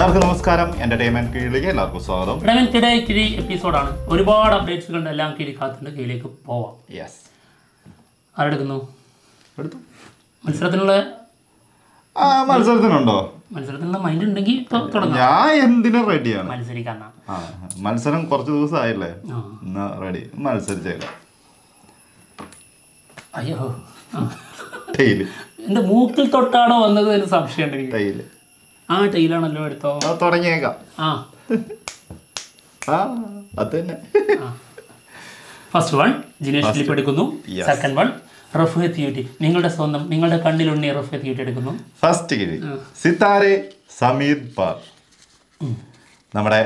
എല്ലാവർക്കും നമസ്കാരം എന്റർടൈൻമെന്റ് കീഴിലേക്ക് എല്ലാവർക്കും സ്വാഗതം ഇടവൻ കിട കിഴി എപ്പിസോഡാണ് ഒരുപാട് അപ്ഡേറ്റ്സുകളുടെ എല്ലാം കിഴി കാത്തിൻ്റെ കീഴിലേക്ക് പോവാം യെസ് ആരെടുക്കുന്നു എടുത്തു മത്സരത്തിനുള്ള ആ മത്സരത്തിനുണ്ടോ മത്സരത്തിനുള്ള മൈൻഡ് ഉണ്ടെങ്കിൽ ഇപ്പോൾ തുടങ്ങാം ഞാൻ എന്തിനും റെഡിയാണ് മത്സരിക്കാന്നാ ആ മത്സരം കുറച്ച് ദിവസമായില്ലേ ആ എന്നാ റെഡി മത്സരിച്ചേക്കാം അയ്യോ ആ. ടൈല് എൻ്റെ മൂക്കിൽ തൊട്ടാണോ വന്നത് എന്ന് സംശയമുണ്ട് എനിക്ക് ടൈല് ആ ടൈലാണല്ലോ എടുത്തോ ആ തുടങ്ങിയേക്കാം ആ ആ അത് തന്നെ ഫസ്റ്റ് വൺ ജിനേഷ് ഫിലിപ്പ് എടുക്കുന്നു Yes. സെക്കൻഡ് വൺ റഫു ത്യൂട്ടി നിങ്ങളുടെ സ്വന്തം നിങ്ങളുടെ കണ്ണിലുണ്ണി റഫു ത്യൂട്ടി എടുക്കുന്നു ഫസ്റ്റ് കിഴി സിത്താരെ സമീർ പാർ നമ്മുടെ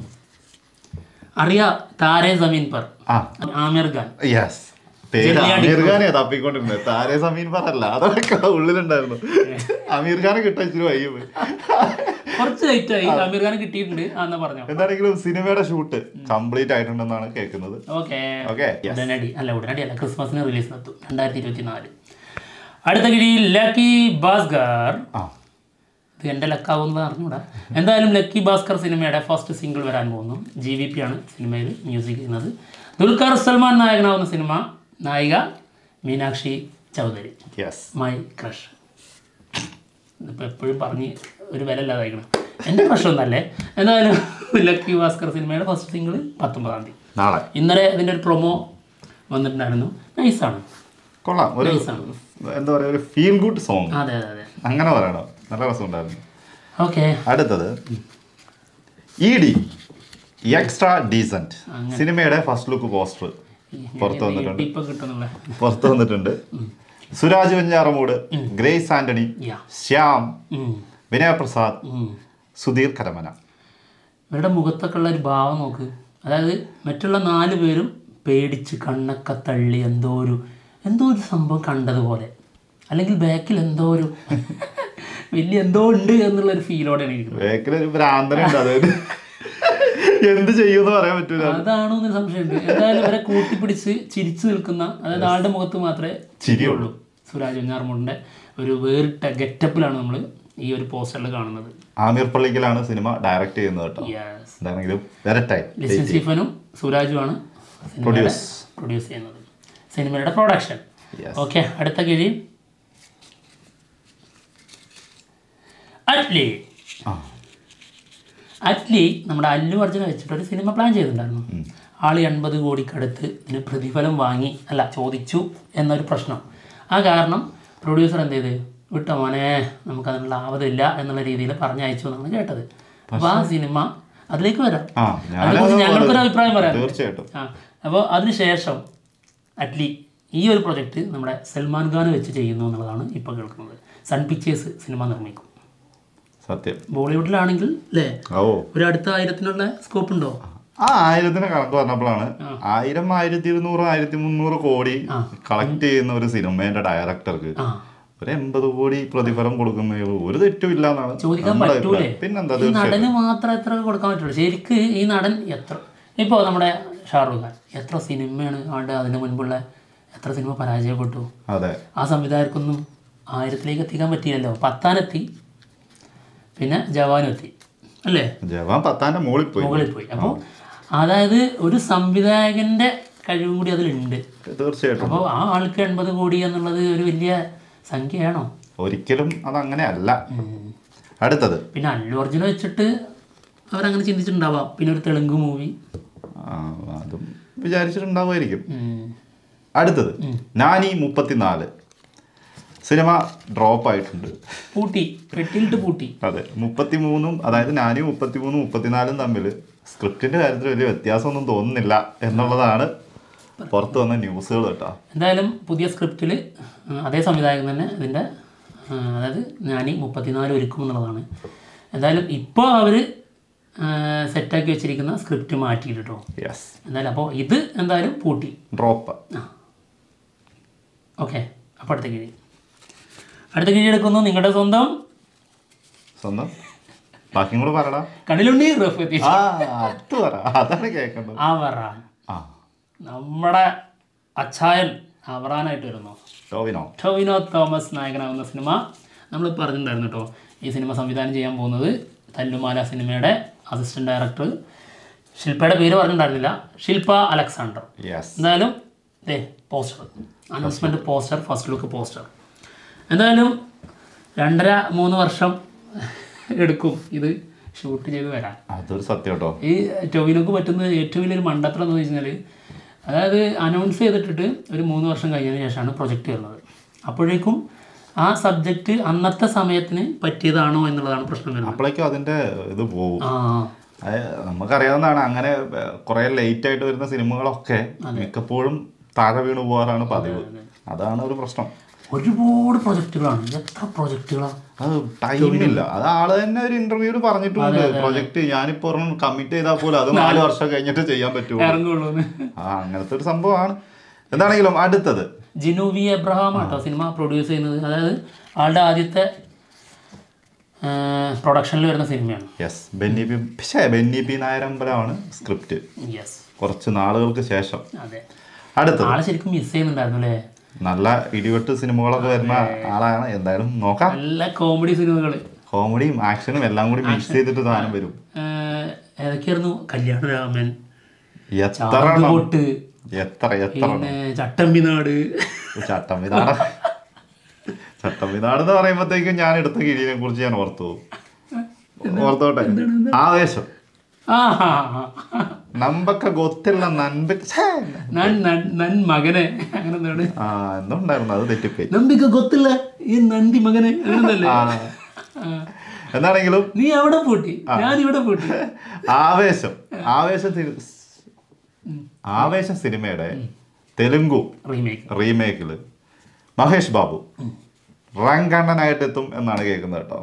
അറിയ താരേ സമീൻ പർ ആ ആമിർ ഖാൻ യെസ് പേര് ജെല്ലിയാടി അമീർ ഖാനെ തപ്പിക്കൊണ്ടിരുന്നത് താരെ സമീൻ പറല്ല അതൊക്കെ ഉള്ളിലുണ്ടായിരുന്നു അമീർ ഖാനെ കിട്ടാൻ ഇച്ചിരി വൈകി പോയി കുറച്ച് ലൈറ്റ് ആയി ആമിർ ഖാൻ കിട്ടിയിട്ടുണ്ട് ആ എന്നാ പറഞ്ഞോ എന്താണെങ്കിലും സിനിമയുടെ ഷൂട്ട് കംപ്ലീറ്റ് ആയിട്ടുണ്ടെന്നാണ് കേൾക്കുന്നത് ഓക്കെ ഓക്കെ ഉടനടി അല്ല ഉടനടി അല്ല ക്രിസ്മസിന് റിലീസ് നടത്തും രണ്ടായിരത്തി ഇരുപത്തി നാല് അടുത്ത കിഴിയിൽ ലക്കി ഭാസ്കർ ആ ഇത് എൻ്റെ ലക്കാവുന്നത് അറിഞ്ഞൂടാ എന്തായാലും ലക്കി ഭാസ്കർ സിനിമയുടെ ഫസ്റ്റ് സിംഗിൾ വരാൻ പോകുന്നു ജി വി പി ആണ് സിനിമയിൽ മ്യൂസിക് ചെയ്യുന്നത് ദുൽഖർ സൽമാൻ നായകനാവുന്ന സിനിമ നായിക Meenakshi Chaudhary yes my crush ഇതിപ്പോൾ എപ്പോഴും പറഞ്ഞ് ഒരു വില ഇല്ലാതായിരിക്കണം എൻ്റെ ക്രഷ് ഒന്നല്ലേ എന്തായാലും ലക്കി ഭാസ്കർ സിനിമയുടെ ഫസ്റ്റ് സിംഗിൾ പത്തൊമ്പതാം തീയതി നാളെ ഇന്നലെ ഇതിൻ്റെ ഒരു പ്രൊമോ വന്നിട്ടുണ്ടായിരുന്നു നൈസാണ് കൊള്ളാം ഒരു എന്താ പറയാ ഒരു ഫീൽ ഗുഡ് സോങ് അതെ അതെ അതെ അങ്ങനെ പറയണം നല്ല രസമുണ്ടായിരുന്നു ഓക്കെ അടുത്തത് ഇ ഡി എക്സ്ട്രാ ഡീസന്റ് സിനിമയുടെ ഫസ്റ്റ് ലുക്ക് പോസ്റ്റർ പുറത്ത് വന്നിട്ടുണ്ട് ഇപ്പം കിട്ടുന്നുള്ള പുറത്ത് വന്നിട്ടുണ്ട് സുരാജ് വെഞ്ഞാറമൂട് ഗ്രേസ് ആന്റണി യാ ശ്യാം വിനയ പ്രസാദ് സുധീർ കരമന ഇവരുടെ മുഖത്തൊക്കെ ഉള്ള ഒരു ഭാവം നോക്ക് അതായത് മറ്റുള്ള നാല് പേരും പേടിച്ച് കണ്ണൊക്കെ തള്ളി എന്തോ ഒരു എന്തോ ഒരു സംഭവം കണ്ടതുപോലെ അല്ലെങ്കിൽ ബാക്കിൽ എന്തോ ഒരു വലിയ എന്തോ ഉണ്ട് എന്നുള്ള ഒരു ഫീലോടെയാണ് ഇരിക്കുന്നത് ബേക്കിലൊരു ഭ്രാന്തനുണ്ട് അത് എന്ത് ചെയ്യുമെന്ന് പറയാൻ പറ്റൂല അതാണോ എന്ന് സംശയമുണ്ട് എന്തായാലും ഇവരെ കൂട്ടിപ്പിടിച്ച് ചിരിച്ചു നിൽക്കുന്ന അതായത് ആളുടെ മുഖത്ത് മാത്രമേ ചിരിയുള്ളൂ സുരാജ് വെഞ്ഞാർമുണ്ടിൻ്റെ ഒരു വേറിട്ട ഗെറ്റപ്പിലാണ് നമ്മൾ ഈ ഒരു പോസ്റ്ററിൽ കാണുന്നത് ആമീർ പള്ളിക്കലാണ് സിനിമ ഡയറക്റ്റ് ചെയ്യുന്നത് കേട്ടോ യെസ് എന്താണെങ്കിലും വരട്ടെ ലിസൺ സ്റ്റീഫനും സുരാജുമാണ് Produce. പ്രൊഡ്യൂസ് ചെയ്യുന്നത് സിനിമയുടെ പ്രൊഡക്ഷൻ Yes. ഓക്കെ അടുത്ത കിഴി അറ്റ്ലി ആ അറ്റ്ലി നമ്മുടെ അല്ലു അർജുന വെച്ചിട്ട് ഒരു സിനിമ പ്ലാൻ ചെയ്തിട്ടുണ്ടായിരുന്നു ആള് എൺപത് കോടിക്കടുത്ത് ഇതിന് പ്രതിഫലം വാങ്ങി അല്ല ചോദിച്ചു എന്നൊരു പ്രശ്നം ആ കാരണം പ്രൊഡ്യൂസർ എന്ത് ചെയ്ത് വിട്ടോ മോനെ നമുക്കതിനുള്ള ആവതില്ല എന്നുള്ള രീതിയിൽ പറഞ്ഞയച്ചു എന്നാണ് കേട്ടത് അപ്പോൾ ആ സിനിമ അതിലേക്ക് വരാം ആ അതിനെക്കുറിച്ച് ഞങ്ങൾക്കൊരു അഭിപ്രായം പറയാം തീർച്ചയായിട്ടും ആ അപ്പോൾ അതിനുശേഷം അറ്റ്ലി ഈ ഒരു പ്രൊജക്റ്റ് നമ്മുടെ സൽമാൻ ഖാൻ വെച്ച് ചെയ്യുന്നു എന്നുള്ളതാണ് ഇപ്പോൾ കേൾക്കുന്നത് സൺ പിക്ചേഴ്സ് സിനിമ നിർമ്മിക്കും സത്യം ബോളിവുഡിലാണെങ്കിൽ അല്ലേ ഓ ഒരു അടുത്ത ആയിരത്തിനുള്ള സ്കോപ്പ് ഉണ്ടോ ആ ആയിരത്തിന് കണക്ക് പറഞ്ഞപ്പോഴാണ് ആയിരം ആയിരത്തി ഇരുന്നൂറ് ആയിരത്തി മുന്നൂറ് കോടി കളക്ട് ചെയ്യുന്ന ഒരു സിനിമേന്റെ ഡയറക്ടർക്ക് ആ ഒരു എൺപത് കോടി പ്രതിഫലം കൊടുക്കുന്നതിൽ ഒരു തെറ്റും ഇല്ല എന്നാണ് ചോദിക്കാൻ നമ്മുടെ പറ്റൂലേ അഭിപ്രായം. പിന്നെന്താ ഈ തീർച്ചയായിട്ടും നടന് മാത്രം എത്ര കൊടുക്കാൻ പറ്റുള്ളൂ ശരിക്ക് ഈ നടൻ എത്ര ഇപ്പോൾ നമ്മുടെ ഷാറുഖ് ഖാൻ എത്ര സിനിമയാണ് ആണ്ട് അതിന് മുൻപുള്ള എത്ര സിനിമ പരാജയപ്പെട്ടു അതെ ആ സംവിധായകർക്കൊന്നും ആയിരത്തിലേക്ക് എത്തിക്കാൻ പറ്റിയല്ലോ പത്താനെത്തി പിന്നെ ജവാനും എത്തി അല്ലേ ജവാൻ പത്താന്റെ മുകളിൽ പോയി മുകളിൽ പോയി അപ്പോൾ അതായത് ഒരു സംവിധായകൻ്റെ കഴിവും കൂടി അതിലുണ്ട് തീർച്ചയായിട്ടും അപ്പോൾ ആ ആൾക്ക് എൺപത് കോടി എന്നുള്ളത് ഒരു വലിയ സംഖ്യയാണോ ഒരിക്കലും അതങ്ങനെ അല്ല അടുത്തത് പിന്നെ അല്ലു അർജുന വെച്ചിട്ട് അവരങ്ങനെ ചിന്തിച്ചിട്ടുണ്ടാവാം പിന്നെ ഒരു തെലുങ്ക് മൂവി ആ, അതും വിചാരിച്ചിട്ടുണ്ടാവുമായിരിക്കും അടുത്തത് നാനി മുപ്പത്തിനാല് സിനിമ ഡ്രോപ്പ് ആയിട്ടുണ്ട് പൂട്ടി പെട്ടിലിട്ട് പൂട്ടി അതെ മുപ്പത്തിമൂന്നും അതായത് നാനി മുപ്പത്തിമൂന്നും മുപ്പത്തിനാലും തമ്മിൽ സ്ക്രിപ്റ്റിന്റെ കാര്യത്തിൽ വലിയ വ്യത്യാസമൊന്നും തോന്നുന്നില്ല എന്നുള്ളതാണ് പുറത്ത് വന്ന ന്യൂസുകൾ കേട്ടോ എന്തായാലും പുതിയ സ്ക്രിപ്റ്റിൽ അതേ സംവിധായകൻ തന്നെ ഇതിൻ്റെ ആ, അതായത് ഞാനീ മുപ്പത്തിനാല് ഒരുക്കും എന്നുള്ളതാണ് എന്തായാലും ഇപ്പോൾ അവർ സെറ്റാക്കി വെച്ചിരിക്കുന്ന സ്ക്രിപ്റ്റ് മാറ്റിയിട്ട് കേട്ടോ യെസ് എന്തായാലും അപ്പോൾ ഇത് എന്തായാലും പൂട്ടി ഡ്രോപ്പ് ഓക്കെ അപ്പോൾ അടുത്ത കിഴി അടുത്ത കിഴി എടുക്കുന്നു നിങ്ങളുടെ സ്വന്തം സ്വന്തം ബാക്കിയും കൂടെ പറയടാ കണ്ണിലുണ്ണി റഫത്തി ആ അത് പറ അതാണ് കേൾക്കേണ്ടത് അവറാൻ ആ നമ്മുടെ അച്ചായൻ അവറാനായിട്ട് വരുന്നു ടോവിനോ ടോവിനോ തോമസ് നായകനാവുന്ന സിനിമ നമ്മൾ പറഞ്ഞിട്ടുണ്ടായിരുന്നു കേട്ടോ ഈ സിനിമ സംവിധാനം ചെയ്യാൻ പോകുന്നത് തല്ലുമാല സിനിമയുടെ അസിസ്റ്റന്റ് ഡയറക്ടർ ശില്പയുടെ പേര് പറഞ്ഞിട്ടുണ്ടായിരുന്നില്ല ശില്പ അലക്സാണ്ടർ യെസ് എന്തായാലും ദേ poster announcement poster first look poster എന്തായാലും രണ്ടര മൂന്ന് വർഷം എടുക്കും ഇത് ഷൂട്ട് ചെയ്ത് വരാൻ അതൊരു സത്യം കേട്ടോ ഈ ടൊവിനോക്ക് പറ്റുന്ന ഏറ്റവും വലിയൊരു മണ്ടത്തരം എന്ന് വെച്ച് കഴിഞ്ഞാൽ അതായത് അനൗൺസ് ചെയ്തിട്ടിട്ട് ഒരു മൂന്ന് വർഷം കഴിഞ്ഞതിന് ശേഷമാണ് പ്രൊജക്റ്റ് വരുന്നത് അപ്പോഴേക്കും ആ സബ്ജക്റ്റ് അന്നത്തെ സമയത്തിന് പറ്റിയതാണോ എന്നുള്ളതാണ് പ്രശ്നം വരുന്നത് അപ്പോഴേക്കും അതിന്റെ ഇത് പോകും ആ അത് നമുക്കറിയാവുന്നതാണ് അങ്ങനെ കുറെ ലേറ്റ് ആയിട്ട് വരുന്ന സിനിമകളൊക്കെ മിക്കപ്പോഴും താഴെ വീണു പോകാറാണ് പതിവ് അതാണ് ഒരു പ്രശ്നം ഒരുപാട് പ്രൊജക്റ്റുകളാണ് എത്ര പ്രൊജക്റ്റുകളാണ് അത് ടൈമില്ല അത് ആള് തന്നെ ഒരു ഇന്റർവ്യൂല് പറഞ്ഞിട്ടുണ്ട് പ്രൊജക്ട് ഞാനിപ്പോ ഒരെണ്ണം കമ്മിറ്റ് ചെയ്താൽ പോലും അത് നാല് വർഷം കഴിഞ്ഞിട്ട് ചെയ്യാൻ പറ്റുമോ ഇറങ്ങുള്ളൂ ആ അങ്ങനത്തെ ഒരു സംഭവമാണ് എന്താണെങ്കിലും അടുത്തത് ജിനു വി എബ്രഹാം ആട്ടോ സിനിമ പ്രൊഡ്യൂസ് ചെയ്യുന്നത് അതായത് ആളുടെ ആദ്യത്തെ പ്രൊഡക്ഷനിൽ വരുന്ന സിനിമയാണ് യെസ് ബെന്നി പി പക്ഷേ ബെന്നി പി നായരമ്പലമാണ് സ്ക്രിപ്റ്റ് യെസ് കുറച്ച് നാളുകൾക്ക് ശേഷം അതെ അടുത്തത് ആളെ ശരിക്കും മിസ് ചെയ്യുന്നുണ്ടായിരുന്നു അല്ലേ നല്ല ഇടിവെട്ട് സിനിമകളൊക്കെ വരുന്ന ആളാണ് എന്തായാലും നോക്കാം നല്ല കോമഡി സിനിമകൾ കോമഡിയും ആക്ഷനും എല്ലാം കൂടി മിക്സ് ചെയ്തിട്ട് സാധനം വരും ഏതൊക്കെയായിരുന്നു കല്യാണരാമൻ എത്ര എണ്ണം പൊട്ട് എത്ര എത്ര എണ്ണം പിന്നെ ചട്ടമ്പിനാട് ചട്ടം വിധാന ചട്ടം വിധാനം എന്ന് പറയുമ്പോഴത്തേക്കും ഞാൻ എടുത്ത കിഴിയെ കുറിച്ച് ഞാൻ ഓർത്തു പോകും. ഓർത്തോട്ടെ ആവേശം ആ ഹാ, ഹാ. നമ്പക്ക ഗൊത്തില്ല നൻപ ഛേ. നൻ നൻ നൻ മകനെ അങ്ങനെ എന്താണ് ആ എന്തുണ്ടായിരുന്നു അത് തെറ്റിപ്പോയി നമ്പിക്ക് ഗൊത്തില്ല ഈ നന്ദി മകനെ അങ്ങനല്ലേ ആ. എന്താണെങ്കിലും നീ അവിടെ പൂട്ടി ഞാൻ ഇവിടെ പൂട്ടി ആവേശം ആവേശം തി- ആവേശം സിനിമയുടെ തെലുങ്കു റീമേക്ക് റീമേക്കിൽ മഹേഷ് ബാബു റങ്കണ്ണനായിട്ട് എത്തും എന്നാണ് കേൾക്കുന്നത് കേട്ടോ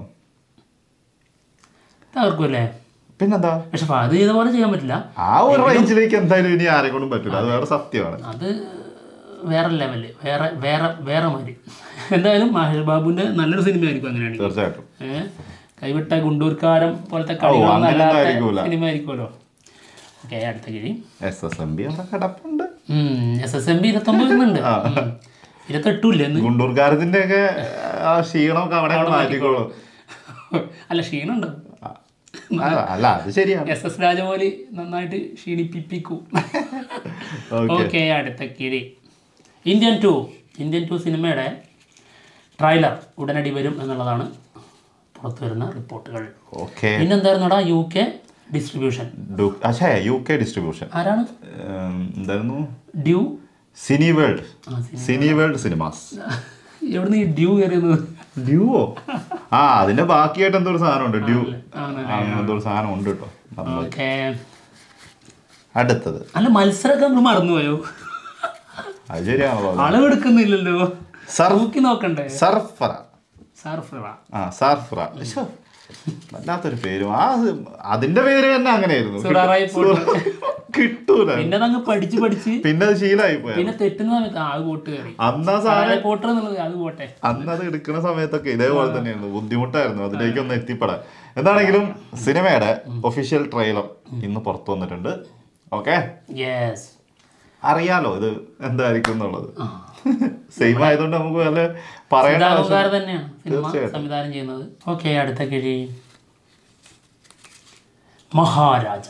തകർക്കുമല്ലേ പിന്നെന്താ പക്ഷെ അത് ചെയ്ത പോലെ ചെയ്യാൻ പറ്റില്ല ആ ഒരു റേഞ്ചിലേക്ക് എന്തായാലും ഇനി ആരെ കൊണ്ടും പറ്റില്ല അത് വേറെ സത്യമാണ് അത് വേറെ ലെവല് വേറെ വേറെ വേറെ മാതിരി എന്തായാലും മഹേഷ് ബാബുവിന്റെ നല്ലൊരു സിനിമയായിരിക്കും അങ്ങനെയാണെങ്കിൽ തീർച്ചയായിട്ടും ഏ? കൈവിട്ട ഗുണ്ടൂർക്കാരം പോലത്തെ അങ്ങനെയൊന്നും കളികളൊന്നല്ലാത്ത ആയിരിക്കൂല. സിനിമ ആയിരിക്കുമല്ലോ ഓക്കെ അടുത്ത കിഴി എസ് എസ് എം ബി അവിടെ കിടപ്പുണ്ട് എസ് എസ് എം ബി ഇരുപത്തൊമ്പത് വരുന്നുണ്ട് ഉം. ഇരുപത്തെട്ടുമില്ല എന്ന് ഗുണ്ടൂർക്കാരത്തിന്റെ ഒക്കെ ആ ക്ഷീണമൊക്കെ അവിടെ അങ്ങ് മാറ്റിക്കോളും അല്ല ക്ഷീണുണ്ട് ആ, അല്ല അത് ശരിയാണ് എസ് എസ് രാജമൗലി നന്നായിട്ട് ക്ഷീണിപ്പിപ്പിക്കൂ ഓക്കെ ഓക്കെ അടുത്ത കിഴി ഇന്ത്യൻ ടു ഇന്ത്യൻ ടു സിനിമയുടെ ട്രailer ഉടനടി വരും എന്നുള്ളതാണ് പുറത്തു വരുന്ന റിപ്പോർട്ടുകൾ ഓക്കെ പിന്നെന്തായിരുന്നുടാ യു കെ ഡിസ്ട്രിബ്യൂഷൻ പക്ഷേ യു കെ ഡിസ്ട്രിബ്യൂഷൻ ആരാണ് എന്തായിരുന്നു ഡ്യൂ സിനി വേൾഡ് ആ, സിനി- സിനി വേൾഡ് സിനിമാസ് എവിടുന്ന് ഈ ഡ്യൂ കയറിയത് ഡ്യൂവോ ആ അതിന്റെ ബാക്കിയായിട്ട് എന്തോ ഒരു സാധനം ഉണ്ട് ഡ്യൂ ആണല്ലേ? അങ്ങനെ എന്തോ ഒരു സാധനം ഉണ്ട് കേട്ടോ ഓക്കെ അടുത്തത് അല്ല മത്സരമൊക്കെ നമ്മൾ മറന്നുപോയോ അത് ശരിയാണല്ലോ അളവെടുക്കുന്നില്ലല്ലോ സർ നോക്കി നോക്കണ്ടേ സർഫറ സർഫറ ആ സർഫറ ശ്ശോ, വല്ലാത്തൊരു പേരും ആ അത് അതിന്റെ പേര് തന്നെ അങ്ങനെയായിരുന്നു സുറാറായി പോട്ടെ. കിട്ടൂല പിന്നെ അതങ്ങ് പഠിച്ച് പഠിച്ച് പിന്നെ അത് ശീലമായി പോയ പിന്നെ തെറ്റുന്ന സമയത്ത് ആ അത് പോട്ട് കയറി അന്ന് ആ സാധനം പോട്ടർ എന്നുള്ളത് അത് പോട്ടെ അന്ന് അത് എടുക്കുന്ന സമയത്തൊക്കെ ഇതേപോലെ തന്നെയായിരുന്നു ബുദ്ധിമുട്ടായിരുന്നു അതിലേക്ക് ഒന്ന് എത്തിപ്പെടാൻ എന്താണെങ്കിലും സിനിമയുടെ ഒഫീഷ്യൽ ട്രെയിലർ ഇന്ന് പുറത്തു വന്നിട്ടുണ്ട് ഓക്കെ യെസ് അറിയാലോ ഇത് എന്തായിരിക്കും എന്നുള്ളത് സെയിം ആയതുകൊണ്ട് നമുക്ക് വല്ല പറയേണ്ട ആവശ്യം ഇതാകാർ തന്നെയാണ് സിനിമ തീർച്ചയായിട്ടും. സംവിധാനം ചെയ്യുന്നത് ഓക്കെ അടുത്ത കിഴി മഹാരാജ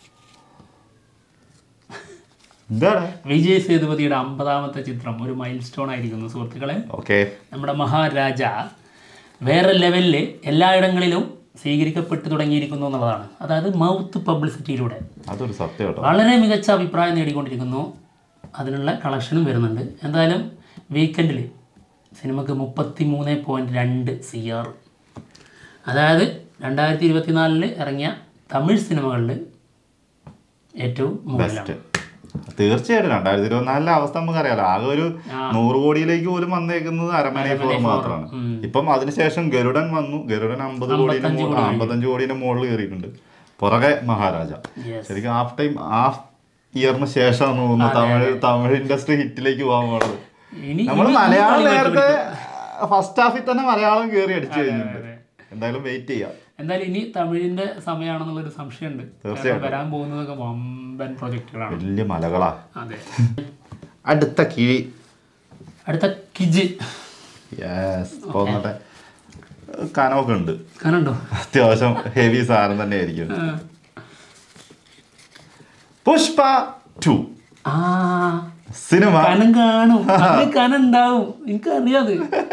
എന്താണ് വിജയ് സേതുപതിയുടെ അമ്പതാമത്തെ ചിത്രം ഒരു മൈൽ സ്റ്റോൺ ആയിരിക്കുന്നു സുഹൃത്തുക്കളെ ഓക്കെ നമ്മുടെ മഹാരാജ വേറെ ലെവലിൽ എല്ലായിടങ്ങളിലും സ്വീകരിക്കപ്പെട്ടു തുടങ്ങിയിരിക്കുന്നു എന്നുള്ളതാണ് അതായത് മൗത്ത് പബ്ലിസിറ്റിയിലൂടെ അതൊരു സത്യം കേട്ടോ വളരെ മികച്ച അഭിപ്രായം നേടിക്കൊണ്ടിരിക്കുന്നു അതിനുള്ള കളക്ഷനും വരുന്നുണ്ട് എന്തായാലും വീക്കെൻഡിൽ സിനിമക്ക് മുപ്പത്തി മൂന്ന് പോയിൻറ്റ് രണ്ട് സി ആർ അതായത് രണ്ടായിരത്തി ഇരുപത്തിനാലില് ഇറങ്ങിയ തമിഴ് സിനിമകളിൽ ഏറ്റവും മുകളിലാണ് ബെസ്റ്റ് തീർച്ചയായിട്ടും രണ്ടായിരത്തി ഇരുപത്തിനാലിലെ അവസ്ഥ നമുക്കറിയാലോ ആകെ ഒരു നൂറ് കോടിയിലേക്ക് പോലും വന്നേക്കുന്നത് അരമന ഫോർ മാത്രമാണ് ഇപ്പം അതിനുശേഷം ഗരുഡൻ വന്നു ഗരുഡൻ അമ്പത് കോടിയുടെ മുകളിൽ അമ്പത്തഞ്ച് കോടിയുടെ മുകളിൽ കയറിയിട്ടുണ്ട് പുറകെ മഹാരാജ Yes. ശരിക്കും ഹാഫ് ടൈം ഹാഫ് ഇയറിന് ശേഷമാണ് തോന്നുന്നു തമിഴ് തമിഴ് ഇൻഡസ്ട്രി ഹിറ്റിലേക്ക് പോകാൻ പോണത് ഇനി നമ്മൾ ഇനി മലയാളം ഇനി നേരത്തെ ഫസ്റ്റ് ഹാഫിൽ തന്നെ മലയാളം കയറി അടിച്ചു കഴിഞ്ഞിട്ടുണ്ട് എന്തായാലും വെയിറ്റ് ചെയ്യാം എന്തായാലും ഇനി തമിഴിന്റെ സമയമാണെന്നുള്ളൊരു സംശയമുണ്ട് കാരണം വരാൻ പോകുന്നതൊക്കെ വമ്പൻ പ്രൊജക്റ്റുകളാണ് വലിയ മലകളാ അതെ അടുത്ത കിഴി അടുത്ത കിജ് യെസ് പോന്നട്ടെ കനമൊക്കെ ഉണ്ട് കനുണ്ടോ അത്യാവശ്യം ഹെവി സാധനം തന്നെ ആയിരിക്കും പുഷ്പ ടു ആ സിനിമ കനം കാണും അതിന് കനം ഉണ്ടാവും എനിക്കറിയാത്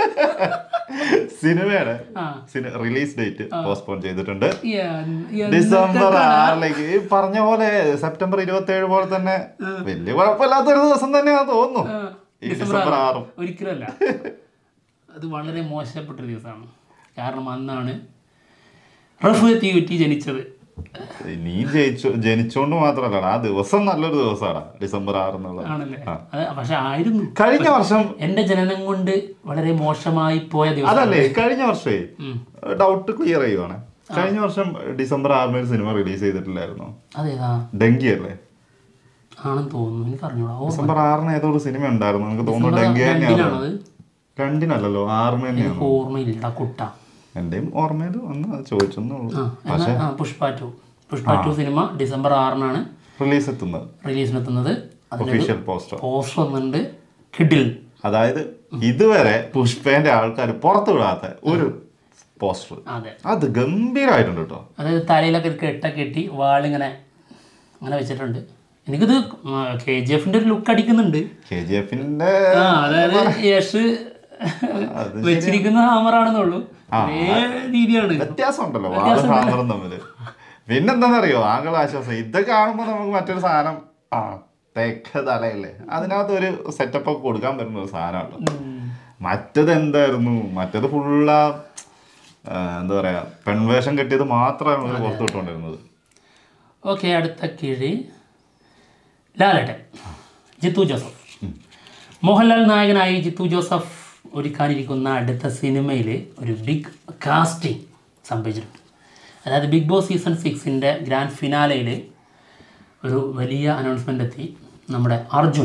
സിനിമയുടെ ആ റിലീസ് ഡേറ്റ് പോസ്റ്റ്പോൺ ചെയ്തിട്ടുണ്ട് യാ- എന്തൊക്കെ ഡിസംബർ കാണാം. ആറിലേക്ക് ഈ പറഞ്ഞ പോലെ സെപ്റ്റംബർ ഇരുപത്തി ഏഴ് പോലെ തന്നെ വലിയ കുഴപ്പമില്ലാത്തൊരു ദിവസം തന്നെയാണെന്ന് തോന്നുന്നു ആ, ഈ ഡിസംബർ ആറും ഒരിക്കലല്ല അത് വളരെ മോശപ്പെട്ടൊരു ദിവസമാണ് കാരണം അന്നാണ് റഫീഖ് യുറ്റി ജനിച്ചത് നീ ജയിച്ചു ജനിച്ചോണ്ട് മാത്രല്ല ആ ദിവസം നല്ലൊരു ദിവസമാണ് ഡിസംബർ ആറ് എന്നുള്ളത് ആണല്ലേ ആ. അത് പക്ഷെ ആയിരുന്നു കഴിഞ്ഞ വർഷം എന്റെ ജനനം കൊണ്ട് വളരെ മോശമായി പോയ ദിവസം അതല്ലേ കഴിഞ്ഞ വർഷേ ഉം. ഡൗട്ട് ക്ലിയർ ചെയ്യുവാണ് കഴിഞ്ഞ വർഷം ഡിസംബർ ആറിന് ഒരു സിനിമ റിലീസ് ചെയ്തിട്ടില്ലായിരുന്നു അതേതാ ഡെങ്കി അല്ലേ ആണെന്ന് തോന്നുന്നു എനിക്ക് അറിഞ്ഞൂടാ ഓ ഡിസംബർ ആറിന് ഏതോ ഒരു സിനിമ ഉണ്ടായിരുന്നു എനിക്ക് തോന്നുന്നു ഡെങ്കി തന്നെയാണ് രണ്ടിനാണത് രണ്ടിനല്ലല്ലോ ആറിന് തന്നെയാണ് എനിക്ക് ഓർമ്മയില്ലടാ കുട്ട എന്റെയും ഓർമ്മയിൽ ഒന്ന് അത് ചോദിച്ചെന്നേ ഉള്ളൂ ആ എന്നാ ആ, പുഷ്പ ടു പുഷ്പ ടു സിനിമ ഡിസംബർ ആറിനാണ് റിലീസ് എത്തുന്നത് റിലീസിനെത്തുന്നത് അതിന് ഒഫീഷ്യൽ പോസ്റ്റർ പോസ്റ്റർ വന്നിട്ടുണ്ട് കിഡിൽ അതായത് ഇതുവരെ പുഷ്പേന്റെ ആൾക്കാർ പുറത്തു വിടാത്ത ഒരു പോസ്റ്റർ അതെ അത് ഗംഭീരമായിട്ടുണ്ട് കേട്ടോ അതായത് തലയിലൊക്കെ ഒരു കെട്ട കെട്ടി വാളിങ്ങനെ അങ്ങനെ വെച്ചിട്ടുണ്ട് എനിക്കിത് കെ ജി എഫിന്റെ ഒരു ലുക്ക് അടിക്കുന്നുണ്ട് കെ ജി എഫിന്റെ ആ അതായത് യശ് വെച്ചിരിക്കുന്ന ഹാമറാണെന്നുള്ളൂ ഒരേ രീതിയാണ് വ്യത്യാസം ഉണ്ടല്ലോ വാളും ഹാമറും തമ്മില് പിന്നെന്താണെന്നറിയോ ആംഗിൾ ആശ്വാസം ഇതൊക്കെ കാണുമ്പോൾ നമുക്ക് മറ്റൊരു സാധനം ആ തെക്ക തലയല്ലേ അതിനകത്ത് ഒരു സെറ്റപ്പ് ഒക്കെ കൊടുക്കാൻ പറ്റുന്ന ഒരു സാധനമാണ് ഉം. മറ്റത് എന്തായിരുന്നു മറ്റത് ഫുള്ള എന്താ പറയാ പെൺവേഷം കെട്ടിയത് മാത്രമാണ് ഇവര് പുറത്തു വിട്ടുകൊണ്ടിരുന്നത് ഓക്കെ അടുത്ത കിഴി ലാലട്ടൻ ജിത്തു ജോസഫ് മോഹൻലാൽ നായകനായി ജിത്തു ജോസഫ് ഒരുക്കാനിരിക്കുന്ന അടുത്ത സിനിമയിൽ ഒരു ബിഗ് കാസ്റ്റിംഗ് സംഭവിച്ചിട്ടുണ്ട് അതായത് ബിഗ് ബോസ് സീസൺ സിക്സിൻ്റെ ഗ്രാൻഡ് ഫിനാലയിൽ ഒരു വലിയ അനൗൺസ്മെൻ്റ് എത്തി നമ്മുടെ അർജുൻ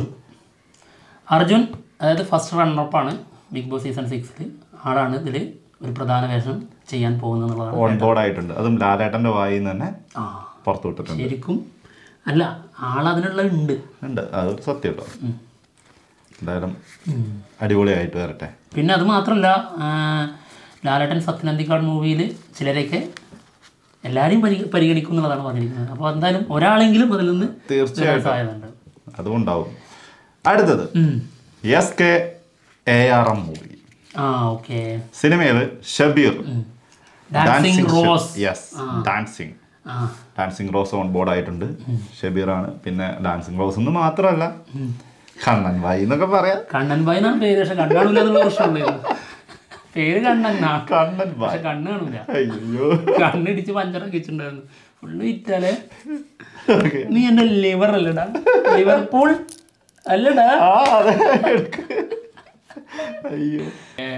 അർജുൻ അതായത് ഫസ്റ്റ് റണ്ണറപ്പാണ് ബിഗ് ബോസ് സീസൺ സിക്സിൽ ആളാണ് ഇതിൽ ഒരു പ്രധാന വേഷം ചെയ്യാൻ പോകുന്നത് എന്നുള്ളതാണ് ഓൺ ബോർഡ് ആയിട്ടുണ്ട് അതും ലാലേട്ടന്റെ വായിൽ നിന്ന് തന്നെ ആ പുറത്തു വിട്ടിട്ടുണ്ട് ശരിക്കും അല്ല ആളതിനുള്ള ഉണ്ട് ഉണ്ട് അത് സത്യം കേട്ടോ എന്തായാലും അടിപൊളിയായിട്ട് വരട്ടെ പിന്നെ അത് മാത്രമല്ല ആ, ലാലേട്ടൻ സത്യനന്ദിക്കാട് മൂവിയിൽ ചിലരെയൊക്കെ എല്ലാവരെയും പരി പരിഗണിക്കും എന്നുള്ളതാണ് പറഞ്ഞിരിക്കുന്നത് അപ്പോൾ എന്തായാലും ഒരാളെങ്കിലും അതിൽ നിന്ന് തീർച്ചയായിട്ടും സാധ്യതയുണ്ട് അതുകൊണ്ടാവും അടുത്തത് ഉം. S K A R M movie ആ ഓക്കെ സിനിമയിൽ Shabeer dancing Rose yes dancing ആ ഡാൻസിങ് റോസ് ഓൺ ബോർഡ് ആയിട്ടുണ്ട് ഷബീറാണ് പിന്നെ ഡാൻസിങ് റോസ് എന്ന് മാത്രമല്ല കണ്ണൻ വായി എന്നൊക്കെ പറയാം കണ്ണൻ ബായി എന്നാണ് പേര് പക്ഷെ കണ്ണാണില്ല എന്നുള്ള പ്രശ്നമുള്ളൂ പേര് കണ്ണനാ കണ്ണൻ വായി പക്ഷെ കണ്ണ് കാണൂല അയ്യോ കണ്ണിടിച്ച് പഞ്ചറൊക്കെ വെച്ചിട്ടുണ്ടായിരുന്നു ഫുള്ള് വിറ്റാലേ Okay. നീ എന്റെ ലിവർ അല്ലടാ ലിവർപൂൾ അല്ലടാ ആ അതെ എടുക്ക്. അയ്യോ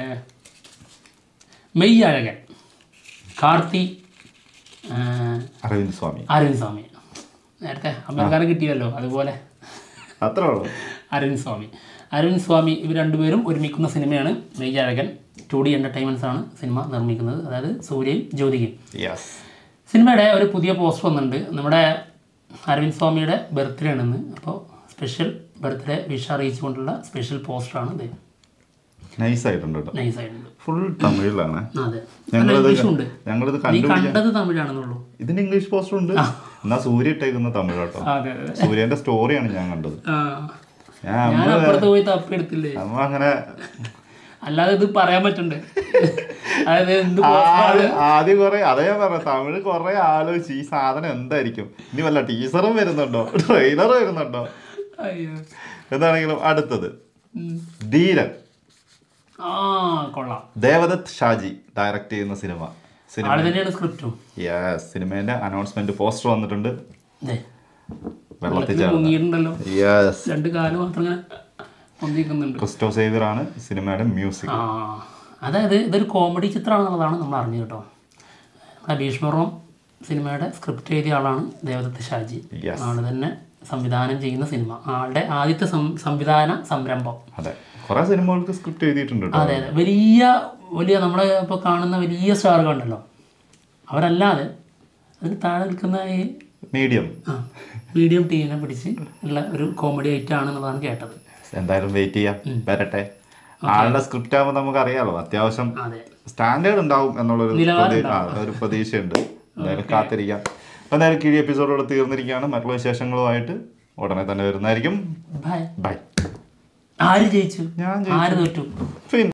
മെയ് അഴകൻ കാർത്തി ആ, അരവിന്ദ് സ്വാമി അരവിന്ദ് സ്വാമി നേരത്തെ അമേരിക്കാരെ കിട്ടിയല്ലോ അതുപോലെ അത്രേ ഉള്ളൂ അരവിന്ദ് സ്വാമി അരവിന്ദ് സ്വാമി ഇവർ രണ്ടുപേരും ഒരുമിക്കുന്ന സിനിമയാണ് Meiyazhagan two D entertainments ആണ് സിനിമ നിർമ്മിക്കുന്നത് അതായത് സൂര്യയും ജ്യോതികയും യെസ് സിനിമയുടെ ഒരു പുതിയ പോസ്റ്റർ വന്നിട്ടുണ്ട് നമ്മുടെ അരവിന്ദ് സ്വാമിയുടെ ബർത്ത്ഡേ ആണെന്ന് അപ്പോൾ സ്പെഷ്യൽ ബർത്ത്ഡേ വിഷ് അറിയിച്ചുകൊണ്ടുള്ള സ്പെഷ്യൽ പോസ്റ്ററാണ് ഇത് നൈസ് ആയിട്ടുണ്ട് കേട്ടോ നൈസ് ആയിട്ടുണ്ട് ഫുൾ തമിഴിലാണ് അതെ ഞങ്ങളിത് ഇംഗ്ലീഷും ഉണ്ട് ഞങ്ങളിത് നീ കണ്ടുപിടിക്കാൻ കണ്ടത് തമിഴാണെന്നുള്ളൂ ഇതിന് ഇംഗ്ലീഷ് പോസ്റ്റർ ഉണ്ട് എന്നാ സൂര്യ ഇട്ടേക്കുന്ന തമിഴ് കേട്ടോ അതെ അതെ സൂര്യന്റെ സ്റ്റോറിയാണ് ഞാൻ കണ്ടത് ആ ഞാൻ ഞാൻ നമ്മള് അപ്പുറത്ത് പോയി തപ്പിയെടുത്തില്ലേ നമ്മ അങ്ങനെ അല്ലാതെ ഇത് പറയാൻ പറ്റണ്ടേ അതായത് എന്ത് poster ആണ്? ആ- ആദ്യം കുറെ അതേ ഞാൻ പറഞ്ഞ തമിഴ് കുറെ ആലോചിച്ച് ഈ സാധനം എന്തായിരിക്കും ഇനി വല്ല ടീച്ചറും വരുന്നുണ്ടോ ട്രെയിലർ വരുന്നുണ്ടോ അയ്യോ എന്താണെങ്കിലും അടുത്തത് ഉം. ധീരൻ ആ കൊള്ളാം ദേവദത്ത് ഷാജി ഡയറക്റ്റ് ചെയ്യുന്ന സിനിമ സിനിമ ആള് തന്നെയാണ് സ്ക്രിപ്റ്റും യെസ് സിനിമേന്റെ അനൗൺസ്മെന്റ് പോസ്റ്റർ വന്നിട്ടുണ്ട് അതെ വെള്ളത്തിൽ വെള്ളത്തിൽ മുങ്ങിയിട്ടുണ്ടല്ലോ യെസ് രണ്ട് കാലം മാത്രം ഇങ്ങനെ പൊന്തിക്കുന്നുണ്ട് ക്രിസ്റ്റോ സേവിയർ ആണ് സിനിമയുടെ മ്യൂസിക് ആ അതായത് ഇതൊരു കോമഡി ചിത്രമാണെന്നുള്ളതാണ് നമ്മൾ അറിഞ്ഞത് കേട്ടോ നമ്മുടെ ഭീഷ്മറോം സിനിമയുടെ സ്ക്രിപ്റ്റ് എഴുതിയ ആളാണ് ദേവദത്ത് ഷാജി Yes. ആള് തന്നെ സംവിധാനം ചെയ്യുന്ന സിനിമ ആളുടെ ആദ്യത്തെ സം- സംവിധാന സംരംഭം അതെ കുറെ സിനിമകൾക്ക് സ്ക്രിപ്റ്റ് എഴുതിയിട്ടുണ്ട് കേട്ടോ അതെ അതെ വലിയ വലിയ നമ്മളെ ഇപ്പോൾ കാണുന്ന വലിയ സ്റ്റാറുകൾ ഉണ്ടല്ലോ അവരല്ലാതെ അതിന് താഴെ നിൽക്കുന്ന ഈ മീഡിയം ആ മീഡിയം ടീമിനെ പിടിച്ച് ഉള്ള ഒരു കോമഡി ഐറ്റം ആണെന്നുള്ളതാണ് കേട്ടത് എന്തായാലും വെയിറ്റ് ചെയ്യാം വരട്ടെ ആളുടെ സ്ക്രിപ്റ്റ് ആകുമ്പോൾ നമുക്ക് അറിയാലോ അത്യാവശ്യം അതെ സ്റ്റാൻഡേർഡ് ഉണ്ടാവും എന്നുള്ളൊരു നിലവാരം പ്രതീ- ആ, ഒരു പ്രതീക്ഷയുണ്ട് എന്തായാലും കാത്തിരിക്കാം അപ്പൊ എന്തായാലും കിഴി എപ്പിസോഡോടെ തീർന്നിരിക്കുകയാണ് മറ്റുള്ള വിശേഷങ്ങളുമായിട്ട് ഉടനെ തന്നെ വരുന്നതായിരിക്കും ബൈ ബൈ ആര് ജയിച്ചു ഞാൻ ആര് തോറ്റു ഫിൻ